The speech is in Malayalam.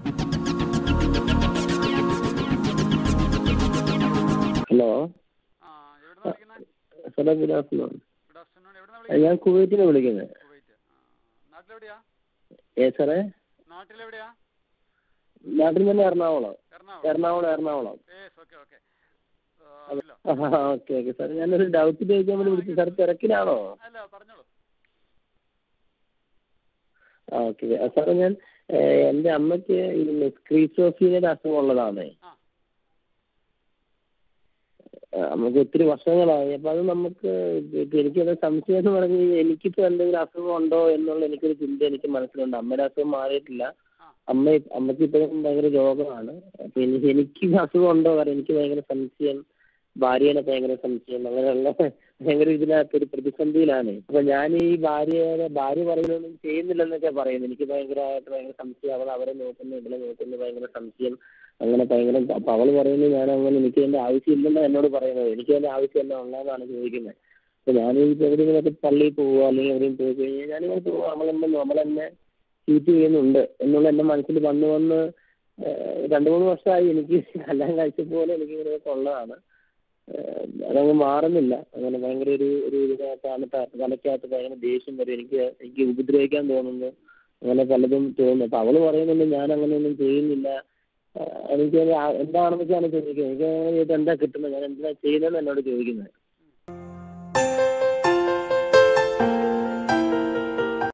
ഹലോ ആ എവിടുന്നാ വിളിക്കുന്നത് സാറേ ഗുഡ് ആഫ്റ്റർനൂൺ ഗുഡ് ആഫ്റ്റർനൂൺ എവിടുന്നാ വിളിക്കുന്നത് ഞാൻ കുവൈറ്റിൽ നിന്ന് വിളിക്കുന്നത് കുവൈറ്റ് ആ നാട്ടിലെവിടെയാ ഏ സാറേ നാട്ടിലെവിടെയാ നാട്ടിൽ തന്നെ Ernakulam Ernakulam Ernakulam Ernakulam yes okay okay ആ ഓക്കെ ഓക്കെ സാർ ഞാനൊരു ഡൗട്ട് ചോദിക്കാൻ വേണ്ടി വിളിച്ചു സാർ തിരക്കിലാണോ അല്ല പറഞ്ഞോളൂ ആ ഓക്കെ സാറേ ഞാൻ ഏ, എൻ്റെ അമ്മയ്ക്ക് ഈ സ്ക്രീസോഫീനിയുടെ അസുഖം ഉള്ളതാണേ ആ ആ, നമുക്ക് ഒത്തിരി വർഷങ്ങളായി അപ്പോൾ അത് നമുക്ക് ഇപ്പം എനിക്കത് സംശയം എന്ന് പറഞ്ഞു കഴിഞ്ഞാൽ എനിക്കിപ്പോൾ എന്തെങ്കിലും അസുഖം ഉണ്ടോ എന്നുള്ള എനിക്കൊരു ചിന്ത എനിക്ക് മനസ്സിലുണ്ട് അമ്മയുടെ അസുഖം മാറിയിട്ടില്ല ആ. അമ്മ അമ്മയ്ക്ക് ഇപ്പോഴും ഭയങ്കര രോഗമാണ് അപ്പോൾ എനിക്ക് എനിക്ക് അസുഖം ഉണ്ടോ കാരണം എനിക്ക് ഭയങ്കര സംശയം ഭാര്യനെ ഭയങ്കര സംശയം അങ്ങനെയുള്ള ഭയങ്കര ഇതിനകത്ത് ഒരു പ്രതിസന്ധിയിലാണ് അപ്പോൾ ഞാൻ ഈ ഭാര്യയുടെ ഭാര്യ പറയുന്നതൊന്നും ചെയ്യുന്നില്ലെന്നൊക്കെ പറയുന്നത് എനിക്ക് ഭയങ്കരമായിട്ട് ഭയങ്കര സംശയം അവൾ അവരെ നോക്കുന്നു ഇവളെ നോക്കുന്നു ഭയങ്കര സംശയം അങ്ങനെ ഭയങ്കര അപ്പോൾ അവൾ പറയുന്നത് ഞാൻ അങ്ങനെ എനിക്ക് അതിൻ്റെ ആവശ്യമില്ലെന്നാണ് എന്നോട് പറയുന്നത് എനിക്ക് അതിൻ്റെ ആവശ്യമല്ല ഉള്ളതെന്നാണ് ചോദിക്കുന്നത് അപ്പോൾ ഞാൻ ഇപ്പോൾ എവിടെയെങ്കിലുമൊക്കെ പള്ളിയിൽ പോവുക അല്ലെങ്കിൽ എവിടെയും പോയി കഴിഞ്ഞാൽ ഞാനിങ്ങനെ പോവുക നമ്മളെന്നെ നമ്മളെന്നെ ചീറ്റ് ചെയ്യുന്നുണ്ട് എന്നുള്ള എൻ്റെ മനസ്സിൽ വന്ന് വന്ന് ഏഹ് രണ്ട് മൂന്ന് വർഷമായി എനിക്ക് കല്യാണം കഴിച്ചപ്പോലെ എനിക്കിങ്ങനെയൊക്കെ ഉള്ളതാണ് ഏഹ് അതങ്ങ് മാറുന്നില്ല അങ്ങനെ ഭയങ്കര ഒരു ഒരു ഇതിനകത്താണ് ത- തലയ്ക്കകത്ത് ഭയങ്കര ദേഷ്യം വരും എനിക്ക് എനിക്ക് ഉപദ്രവിക്കാൻ തോന്നുന്നു അങ്ങനെ പലതും തോന്നുന്നു അപ്പോൾ അവൾ പറയുന്നുണ്ട് ഞാൻ അങ്ങനെയൊന്നും ചെയ്യുന്നില്ല ആഹ് എനിക്ക് അത് ആ- എന്താണെന്നൊക്കെയാണ് ചോദിക്കുന്നത് എനിക്ക് അങ്ങനെ ചെയ്തിട്ട് എന്താ കിട്ടുന്നത് ഞാൻ എന്താ ചെയ്യുന്നതെന്ന് എന്നോട് ചോദിക്കുന്നത്